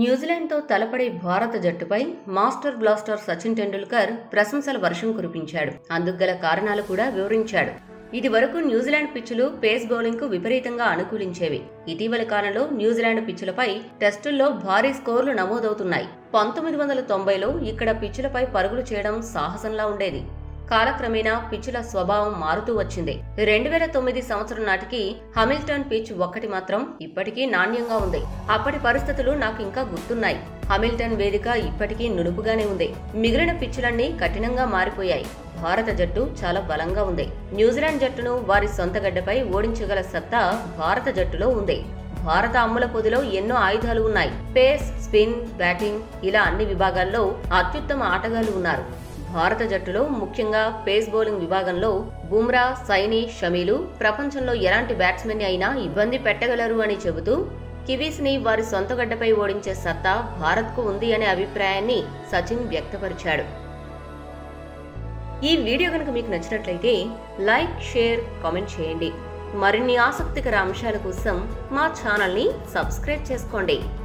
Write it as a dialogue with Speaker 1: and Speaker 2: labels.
Speaker 1: న్యూజిలాండ్తో తలపడే భారత జట్టుపై మాస్టర్ బ్లాస్టర్ సచిన్ టెండూల్కర్ ప్రశంసల వర్షం కురిపించాడు అందుకు గల కారణాలు కూడా వివరించాడు ఇది వరకు న్యూజిలాండ్ పిచ్చులు పేస్ బౌలింగ్ కు విపరీతంగా అనుకూలించేవి ఇటీవల కాలంలో న్యూజిలాండ్ పిచ్చులపై టెస్టుల్లో భారీ స్కోర్లు నమోదవుతున్నాయి పంతొమ్మిది వందల తొంభైలో ఇక్కడ పిచ్చులపై పరుగులు చేయడం సాహసంలా ఉండేది కాలక్రమేణా పిచ్చుల స్వభావం మారుతూ వచ్చింది రెండు వేల తొమ్మిది సంవత్సరం నాటికి హమిల్టన్ పిచ్ ఒక్కటి మాత్రం ఇప్పటికీ నాణ్యంగా ఉంది అప్పటి పరిస్థితులు నాకు ఇంకా గుర్తున్నాయి హమిల్టన్ వేదిక ఇప్పటికీ నునుపుగానే ఉంది మిగిలిన పిచ్చులన్నీ కఠినంగా మారిపోయాయి భారత జట్టు చాలా బలంగా ఉంది న్యూజిలాండ్ జట్టును వారి సొంత గడ్డపై ఓడించగల సత్తా భారత జట్టులో ఉంది భారత అమ్ముల పొదిలో ఎన్నో ఆయుధాలు ఉన్నాయి పేస్ స్పిన్ బ్యాటింగ్ ఇలా అన్ని విభాగాల్లో అత్యుత్తమ ఆటగాళ్లు ఉన్నారు భారత జట్టులో ముఖ్యంగా పేస్ బౌలింగ్ విభాగంలో బుమ్రా సైని షమీలు ప్రపంచంలో ఎలాంటి బ్యాట్స్మెన్ అయినా ఇబ్బంది పెట్టగలరు అని చెబుతూ కివీస్ ని వారి సొంత గడ్డపై ఓడించే సత్తా భారత్ కు ఉంది అనే అభిప్రాయాన్ని సచిన్ వ్యక్తపరిచాడు ఈ వీడియో కనుక మీకు నచ్చినట్లయితే లైక్ షేర్ కామెంట్ చేయండి మరిన్ని ఆసక్తికర అంశాల కోసం మా ఛానల్ని సబ్స్క్రైబ్ చేసుకోండి